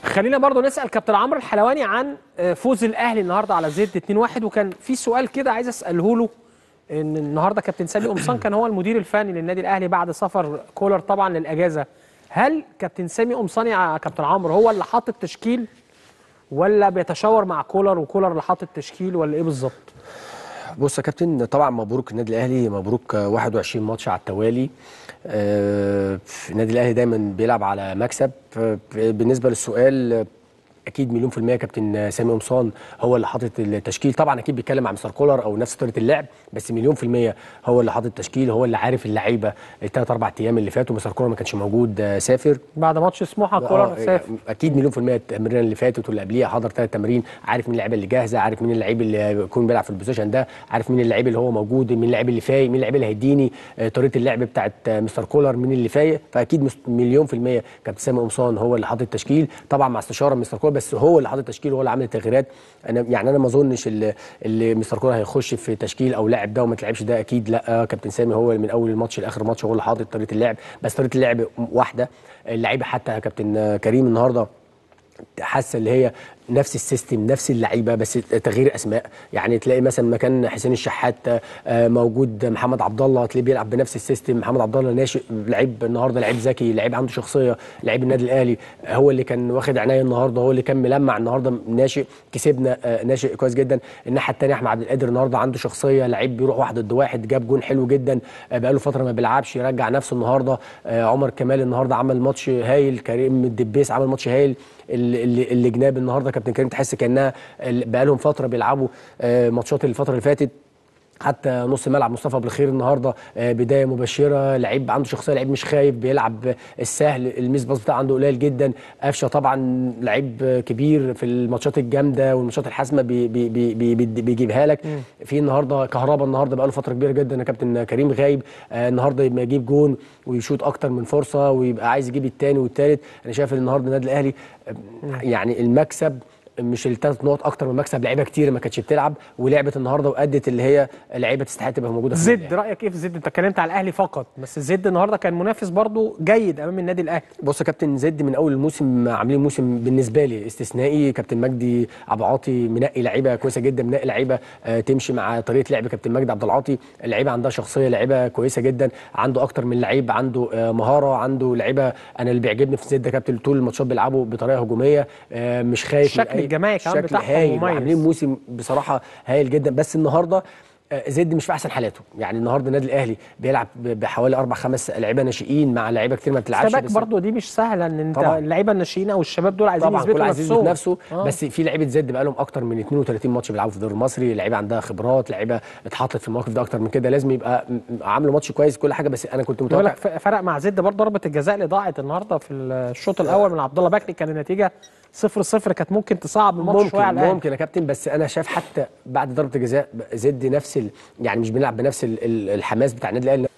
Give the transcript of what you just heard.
خلينا برضو نسال كابتن عمرو الحلواني عن آه، فوز الاهلي النهارده على زد 2-1 وكان في سؤال كده عايز اساله له ان النهارده كابتن سامي قمصان كان هو المدير الفني للنادي الاهلي بعد سفر كولر طبعا للاجازه هل كابتن سامي قمصان يا كابتن عمرو هو اللي حاطط التشكيل ولا بيتشاور مع كولر وكولر اللي حاطط التشكيل ولا ايه بالظبط بص يا كابتن طبعا مبروك النادي الاهلي مبروك آه، 21 ماتش على التوالي آه، النادي الاهلي دايما بيلعب على مكسب آه، بالنسبه للسؤال آه، اكيد مليون في الميه كابتن سامي قمصان هو اللي حاطط التشكيل طبعا اكيد بيتكلم مع مستر كولر او نفس طريقه اللعب بس مليون في الميه هو اللي حاطط التشكيل هو اللي عارف اللعيبه الثلاث اربع ايام اللي فاتوا مستر كولر ما كانش موجود آه، سافر بعد ماتش سموحه كولر آه، سافر اكيد مليون في الميه التمرين اللي فاتت واللي قبليها حضر ثلاث تمارين عارف مين اللعيبه اللي جاهزه عارف مين اللعيب اللي يكون بيلعب في البوزيشن ده عارف مين اللعيب اللي هو موجود مين اللعيب اللي فايق مين اللعيب اللي هيديني آه، طريقه اللعب بتاعت آه، مستر كولر مين اللي فايق فاكيد مس- مليون في الميه كابتن سامي قمصان هو اللي حاطط التشكيل طبعا مع استشاره من مستر كولر بس هو اللي حاطط التشكيل وهو اللي عامل التغييرات انا يعني انا ما اظنش اللي, اللي مستر كولر هيخش في تشكيل او لاعب ده وما تلعبش ده اكيد لا كابتن سامي هو اللي من اول الماتش لاخر ماتش هو اللي حاطط طريقه اللعب بس طريقه اللعب واحده اللعيبه حتى كابتن كريم النهارده حاسه اللي هي نفس السيستم نفس اللعيبه بس تغيير اسماء يعني تلاقي مثلا مكان حسين الشحات آه، موجود محمد عبد الله تلاقيه بيلعب بنفس السيستم محمد عبد الله ناشئ لعيب النهارده لعيب ذكي لعيب عنده شخصيه لعيب النادي الاهلي آه، هو اللي كان واخد عنايه النهارده هو اللي كان ملمع النهارده ناشئ كسبنا آه، ناشئ كويس جدا الناحيه الثانيه احمد عبد القادر النهارده عنده شخصيه لعيب بيروح واحد ضد واحد جاب جون حلو جدا آه، بقاله فتره ما بيلعبش يرجع نفسه النهارده آه، عمر كمال النهارده عمل ماتش هايل كريم الدبيس عمل ماتش هايل اللي, اللي اللي جناب النهارده كابتن كريم تحس كانها ال- بقالهم فتره بيلعبوا آه، ماتشات الفتره اللي فاتت حتى نص ملعب مصطفى بالخير النهارده آه، بدايه مبشره لعيب عنده شخصيه لعيب مش خايف بيلعب السهل الميس باص بتاعه عنده قليل جدا قفشه طبعا لعيب كبير في الماتشات الجامده والماتشات الحاسمه بي بي بي بي بي بيجيبها لك في النهارده كهربا النهارده بقاله فتره كبيره جدا يا كابتن كريم غايب آه، النهارده يبقى يجيب جون ويشوط اكتر من فرصه ويبقى عايز يجيب الثاني والثالث انا شايف ان النهارده النادي الاهلي آه، يعني المكسب مش الثلاث نقط اكتر من مكسب لعيبه كتير ما كانتش بتلعب ولعبت النهارده وادت اللي هي لعيبه تستحق تبقى موجوده في النادي زد رايك ايه في زد انت اتكلمت على الاهلي فقط بس زد النهارده كان منافس برضو جيد امام النادي الاهلي بص يا كابتن زد من اول الموسم عاملين موسم بالنسبه لي استثنائي كابتن مجدي عبد العاطي منقي لعيبه كويسه جدا منقي لعيبه آه، تمشي مع طريقه لعب كابتن مجدي عبد العاطي اللعيبه عندها شخصيه لعيبه كويسه جدا عنده اكتر من لعيب عنده آه، مهاره عنده لعيبه انا اللي بيعجبني في زد يا كابتن طول الماتشات بيلعبوا بطريقه هجوميه آه، مش خايف من الشكل أي- الجماعي كمان الشكل بتاعهم هايل مميز. وعاملين موسم بصراحه هايل جدا بس النهارده آه، زد مش في احسن حالاته يعني النهارده النادي الاهلي بيلعب ب- بحوالي اربع خمس لعيبه ناشئين مع لعيبه كتير ما بتلعبش سباك بس- برضو دي مش سهله ان انت طبعاً. اللعيبه الناشئين او الشباب دول عايزين طبعا كل يثبتوا عايز يثبت نفسهم نفسه آه. بس في لعيبه زد بقى لهم اكتر من 32 ماتش بيلعبوا في الدوري المصري لعيبه عندها خبرات لعيبه اتحطت في المواقف ده اكتر من كده لازم يبقى م- عامله ماتش كويس كل حاجه بس انا كنت بقول متوقع لك ف- فرق مع زد برضه ضربه الجزاء اللي ضاعت النهارده في الشوط الاول من عبد الله بكري كان النتيجه 0 0 كانت ممكن تصعب الماتش شويه على ممكن الأهلي. ممكن يا كابتن بس انا شايف حتى بعد ضربه الجزاء زد نفس ال... يعني مش بنلعب بنفس ال- ال- الحماس بتاع النادي الاهلي